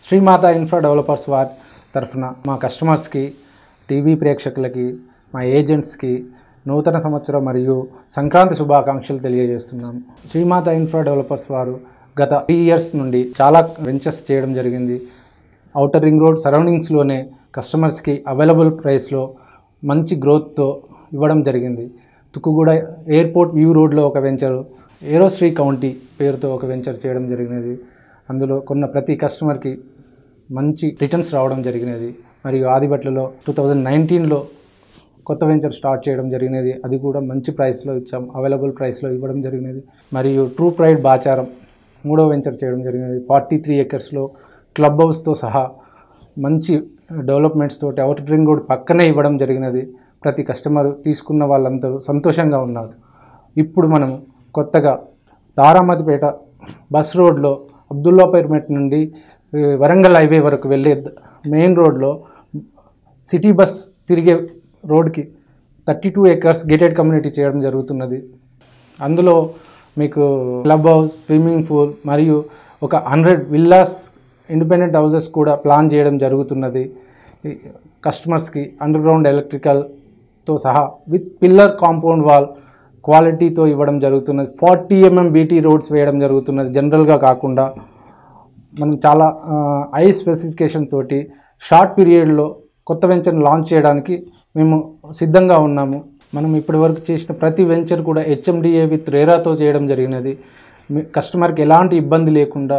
శ్రీమాత infra developers వారి తరఫున మా కస్టమర్స్కి టీవీ ప్రేక్షకులకి మా ఏజెంట్స్కి నూతన సంవత్సరం మరియు సంక్రాంతి శుభాకాంక్షలు తెలియజేస్తున్నాము శ్రీమాత ఇన్ఫ్రా డెవలపర్స్ వారు గత త్రీ ఇయర్స్ నుండి చాలా వెంచర్స్ చేయడం జరిగింది ఔటర్ రింగ్ రోడ్ సరౌండింగ్స్లోనే కస్టమర్స్కి అవైలబుల్ ప్రైస్లో మంచి గ్రోత్తో ఇవ్వడం జరిగింది తుక్కుగూడ ఎయిర్పోర్ట్ వ్యూ రోడ్లో ఒక వెంచరు ఏరోశ్రీ కౌంటీ పేరుతో ఒక వెంచర్ చేయడం జరిగినది అందులో కొన్న ప్రతి కస్టమర్కి మంచి రిటర్న్స్ రావడం జరిగినది మరియు ఆదిబట్లలో టూ థౌజండ్ నైన్టీన్లో కొత్త వెంచర్ స్టార్ట్ చేయడం జరిగినది అది కూడా మంచి ప్రైస్లో ఇచ్చాం అవైలబుల్ ప్రైస్లో ఇవ్వడం జరిగినది మరియు ట్రూ ప్రైడ్ బాచారం మూడో వెంచర్ చేయడం జరిగినది ఫార్టీ త్రీ ఎకర్స్లో క్లబ్ హౌస్తో సహా మంచి డెవలప్మెంట్స్ తోటి అవుటర్ రింగ్ రోడ్ పక్కనే ఇవ్వడం జరిగినది ప్రతి కస్టమర్ తీసుకున్న వాళ్ళందరూ సంతోషంగా ఉన్నారు ఇప్పుడు మనం కొత్తగా తారామతిపేట బస్ రోడ్లో అబ్దుల్లాపేర్మెట్ నుండి ఈ, వరంగల్ హైవే వరకు వెళ్ళే ద- మెయిన్ రోడ్లో సిటీ బస్ తిరిగే రోడ్కి thirty two acres gated community చేయడం జరుగుతున్నది అందులో మీకు క్లబ్ హౌస్ స్విమ్మింగ్ పూల్ మరియు ఒక హండ్రెడ్ విల్లాస్ ఇండిపెండెంట్ హౌసెస్ కూడా ప్లాన్ చేయడం జరుగుతున్నది ఈ కస్టమర్స్కి అండర్ గ్రౌండ్ ఎలక్ట్రికల్తో సహా విత్ పిల్లర్ కాంపౌండ్ వాల్ క్వాలిటీతో ఇవ్వడం జరుగుతున్నది ఫార్టీ ఎంఎం బీటీ రోడ్స్ వేయడం జరుగుతున్నది జనరల్గా కాకుండా మనం చాలా హై స్పెసిఫికేషన్ తోటి షార్ట్ పీరియడ్లో కొత్త వెంచర్ని లాంచ్ చేయడానికి మేము సిద్ధంగా ఉన్నాము మనం ఇప్పటివరకు చేసిన ప్రతి వెంచర్ కూడా హెచ్ఎండిఏ విత్ రేరాతో చేయడం జరిగినది మీ కస్టమర్కి ఎలాంటి ఇబ్బంది లేకుండా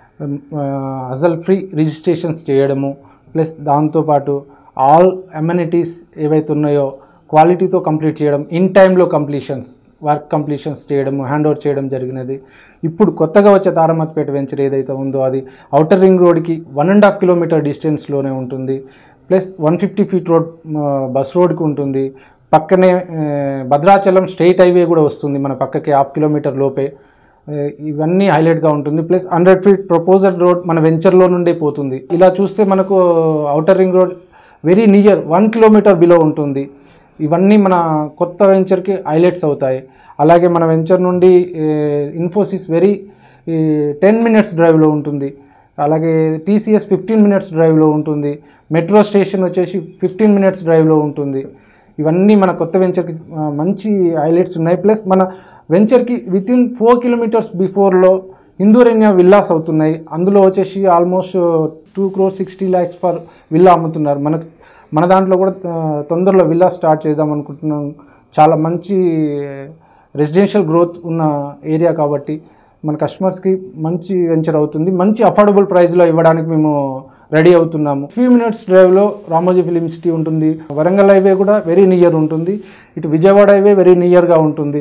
అజల్ ఫ్రీ రిజిస్ట్రేషన్స్ చేయడము ప్లస్ దాంతోపాటు ఆల్ అమ్యూనిటీస్ ఏవైతే ఉన్నాయో క్వాలిటీతో కంప్లీట్ చేయడం ఇన్ టైంలో కంప్లీషన్స్ వర్క్ కంప్లీషన్స్ చేయడం హ్యాండ్ ఓవర్ చేయడం జరిగినది ఇప్పుడు కొత్తగా వచ్చే తారమతిపేట వెంచర్ ఏదైతే ఉందో అది అవుటర్ రింగ్ రోడ్కి వన్ అండ్ హాఫ్ కిలోమీటర్ డిస్టెన్స్లోనే ఉంటుంది plus one fifty feet road bus రోడ్కి ఉంటుంది పక్కనే ఆ, భద్రాచలం స్టేట్ హైవే కూడా వస్తుంది మన పక్కకి హాఫ్ కిలోమీటర్ లోపే ఆ, ఇవన్నీ హైలైట్గా ఉంటుంది plus hundred feet proposal road మన వెంచర్లో నుండే పోతుంది ఇలా చూస్తే మనకు outer ring road very near one kilometer below ఉంటుంది ఇవన్నీ మన కొత్త వెంచర్కి హైలైట్స్ అవుతాయి అలాగే మన వెంచర్ నుండి ఇన్ఫోసిస్ వెరీ టెన్ మినిట్స్ డ్రైవ్లో ఉంటుంది అలాగే టీసీఎస్ ఫిఫ్టీన్ మినిట్స్ డ్రైవ్లో ఉంటుంది మెట్రో స్టేషన్ వచ్చేసి ఫిఫ్టీన్ మినిట్స్ డ్రైవ్లో ఉంటుంది ఇవన్నీ మన కొత్త వెంచర్కి ఆ, మంచి హైలైట్స్ ఉన్నాయి ప్లస్ మన వెంచర్కి విత్ ఇన్ ఫోర్ కిలోమీటర్స్ బిఫోర్లో హిందూరెన్యా విల్లాస్ అవుతున్నాయి అందులో వచ్చేసి almost two crore sixty lakhs for villa అమ్ముతున్నారు మనకు మన దాంట్లో కూడా ఆ, తొందరలో విల్లా స్టార్ట్ చేద్దాం అనుకుంటున్నాం చాలా మంచి రెసిడెన్షియల్ గ్రోత్ ఉన్న ఏరియా కాబట్టి మన కస్టమర్స్కి మంచి వెంచర్ అవుతుంది మంచి అఫోర్డబుల్ ప్రైస్లో ఇవ్వడానికి మేము రెడీ అవుతున్నాము ఫ్యూ మినిట్స్ డ్రైవ్లో రామోజీ ఫిలిం సిటీ ఉంటుంది వరంగల్ హైవే కూడా వెరీ నియర్ ఉంటుంది ఇటు విజయవాడ హైవే వెరీ నియర్గా ఉంటుంది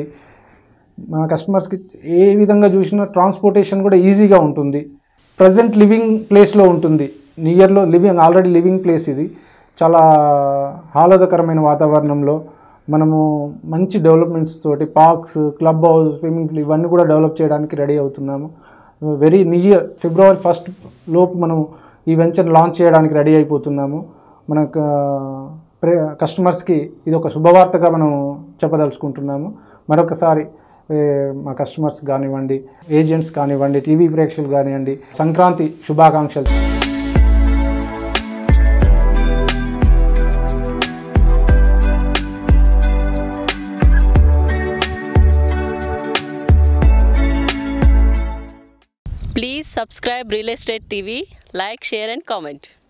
మన కస్టమర్స్కి ఏ విధంగా చూసినా ట్రాన్స్పోర్టేషన్ కూడా ఈజీగా ఉంటుంది ప్రజెంట్ లివింగ్ ప్లేస్లో ఉంటుంది నియర్లో లివింగ్ ఆల్రెడీ లివింగ్ ప్లేస్ ఇది చాలా ఆహ్లాదకరమైన వాతావరణంలో మనము మంచి డెవలప్మెంట్స్ తోటి parks club house swimming pool ఇవన్నీ కూడా డెవలప్ చేయడానికి రెడీ అవుతున్నాము వెరీ నియర్ ఫిబ్రవరి ఫస్ట్ లోపు మనం ఈ వెంచర్ లాంచ్ చేయడానికి రెడీ అయిపోతున్నాము మనకు ప్రే కస్టమర్స్కి ఇది ఒక శుభవార్తగా మనం చెప్పదలుచుకుంటున్నాము మరొకసారి ఏ, మా కస్టమర్స్ కానివ్వండి ఏజెంట్స్ కానివ్వండి టీవీ ప్రేక్షకులు కానివ్వండి సంక్రాంతి శుభాకాంక్షలు Please subscribe Real Estate TV, like, share, and comment.